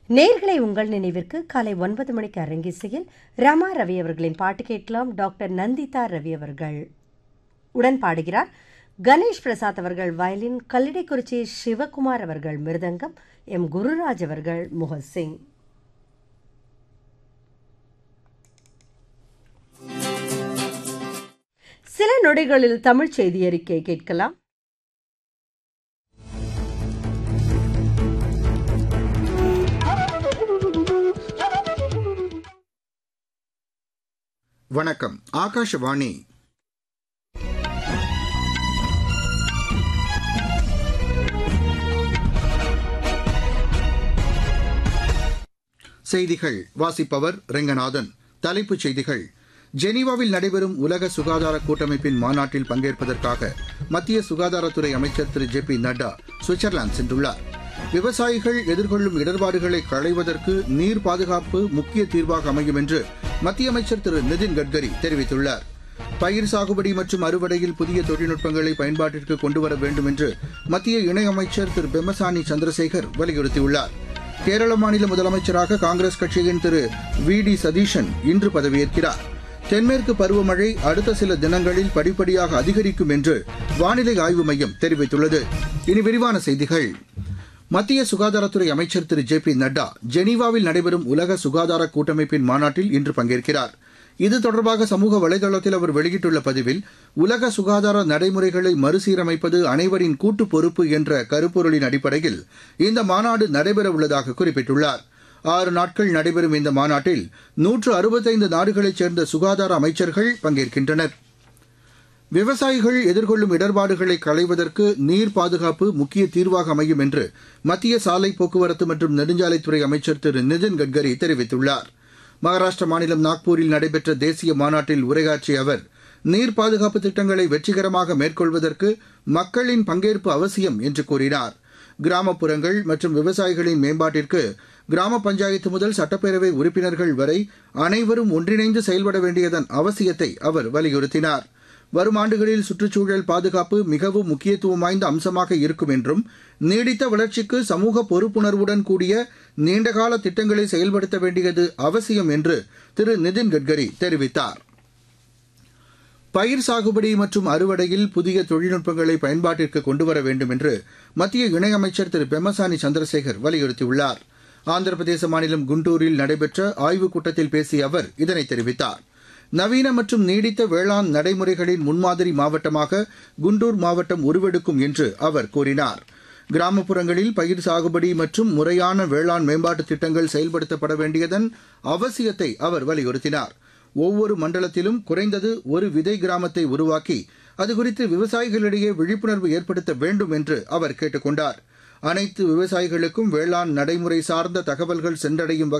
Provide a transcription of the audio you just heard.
நேர்களை உங்கள் நினைவிற்கு காலை ஒன்பது மணிக்கு அரங்கிசையில் ரமா ரவி அவர்களின் பாட்டு கேட்கலாம் டாக்டர் நந்திதா ரவி அவர்கள் உடன் பாடுகிறார் கணேஷ் பிரசாத் அவர்கள் வயலின் கல்லிடைக்குறிச்சி சிவகுமார் அவர்கள் மிருதங்கம் எம் குருராஜ் அவர்கள் முகசிங் சில நொடிகளில் தமிழ் செய்தி அறிக்கை கேட்கலாம் வணக்கம் ஆகாஷவாணி செய்திகள் வாசிப்பவர் ரெங்கநாதன் தலைப்புச் செய்திகள் ஜெனீவாவில் நடைபெறும் உலக சுகாதார கூட்டமைப்பின் மாநாட்டில் பங்கேற்பதற்காக மத்திய சுகாதாரத்துறை அமைச்சர் Thiru J P Nadda Switzerland சென்றுள்ளார் விவசாயிகள் எதிர்கொள்ளும் இடர்பாடுகளை களைவதற்கு நீர் பாதுகாப்பு முக்கிய தீர்வாக அமையும் என்று மத்திய அமைச்சர் திரு நிதின் கட்கரி தெரிவித்துள்ளார் பயிர் சாகுபடி மற்றும் அறுவடையில் புதிய தொழில்நுட்பங்களை பயன்பாட்டிற்கு கொண்டுவர வேண்டும் என்று மத்திய இணையமைச்சர் திரு பெம்மசானி சந்திரசேகர் வலியுறுத்தியுள்ளார் கேரள மாநில முதலமைச்சராக காங்கிரஸ் கட்சியின் திரு வி டி சதீஷன் இன்று பதவியேற்கிறார் தென்மேற்கு பருவமழை அடுத்த சில தினங்களில் படிப்படியாக அதிகரிக்கும் என்று வானிலை ஆய்வு மையம் தெரிவித்துள்ளது இனி விரிவான செய்திகள் மத்திய சுகாதாரத்துறை அமைச்சர் திரு ஜே பி நட்டா ஜெனீவாவில் நடைபெறும் உலக சுகாதார கூட்டமைப்பின் மாநாட்டில் இன்று பங்கேற்கிறார் இது தொடர்பாக சமூக வலைதளத்தில் அவர் வெளியிட்டுள்ள பதிவில் உலக சுகாதார நடைமுறைகளை மறுசீரமைப்பது அனைவரின் கூட்டு பொறுப்பு என்ற கருப்பொருளின் அடிப்படையில் இந்த மாநாடு நடைபெறவுள்ளதாக குறிப்பிட்டுள்ளார் ஆறு நாட்கள் நடைபெறும் இந்த மாநாட்டில் நூற்று அறுபத்தைந்து நாடுகளைச் சேர்ந்த சுகாதார அமைச்சர்கள் பங்கேற்கின்றனர் விவசாயிகள் எதிர்கொள்ளும் இடர்பாடுகளை களைவதற்கு நீர் பாதுகாப்பு முக்கிய தீர்வாக அமையும் என்று மத்திய சாலை போக்குவரத்து மற்றும் நெடுஞ்சாலைத்துறை அமைச்சர் திரு நிதின் கட்கரி தெரிவித்துள்ளார் மகாராஷ்டிர மாநிலம் நாக்பூரில் நடைபெற்ற தேசிய மாநாட்டில் உரையாற்றிய அவர் நீர் பாதுகாப்பு திட்டங்களை வெற்றிகரமாக மேற்கொள்வதற்கு மக்களின் பங்கேற்பு அவசியம் என்று கூறினார் கிராமப்புறங்கள் மற்றும் விவசாயிகளின் மேம்பாட்டிற்கு கிராம பஞ்சாயத்து முதல் சட்டப்பேரவை உறுப்பினர்கள் வரை அனைவரும் ஒன்றிணைந்து செயல்பட வேண்டியதன் அவசியத்தை அவர் வலியுறுத்தினார் வரும் ஆண்டுகளில் சுற்றுச்சூழல் பாதுகாப்பு மிகவும் முக்கியத்துவம் வாய்ந்த அம்சமாக இருக்கும் என்றும் நீடித்த வளர்ச்சிக்கு சமூக பொறுப்புணர்வுடன் கூடிய நீண்டகால திட்டங்களை செயல்படுத்த வேண்டியது அவசியம் என்று திரு நிதின் கட்கரி தெரிவித்தார் பயிர் சாகுபடி மற்றும் அறுவடையில் புதிய தொழில்நுட்பங்களை பயன்பாட்டிற்கு கொண்டுவர வேண்டும் என்று மத்திய இணையமைச்சர் திரு பெம்மசானி சந்திரசேகர் வலியுறுத்தியுள்ளார் ஆந்திர பிரதேச மாநிலம் குண்டூரில் நடைபெற்ற ஆய்வுக் கூட்டத்தில் பேசிய அவர் இதனை தெரிவித்தார் நவீன மற்றும் நீடித்த வேளாண் நடைமுறைகளின் முன்மாதிரி மாவட்டமாக குண்டூர் மாவட்டம் உருவெடுக்கும் என்று அவர் கூறினார் கிராமப்புறங்களில் பயிர் சாகுபடி மற்றும் முறையான வேளாண் மேம்பாட்டு திட்டங்கள் செயல்படுத்தப்பட வேண்டியதன் அவசியத்தை அவர் வலியுறுத்தினார் ஒவ்வொரு மண்டலத்திலும் குறைந்தது ஒரு விதை கிராமத்தை உருவாக்கி அது குறித்து விவசாயிகளிடையே விழிப்புணர்வு ஏற்படுத்த வேண்டும் என்று அவர் கேட்டுக் கொண்டார் அனைத்து விவசாயிகளுக்கும் வேளாண் நடைமுறை சார்ந்த தகவல்கள் சென்றடையும்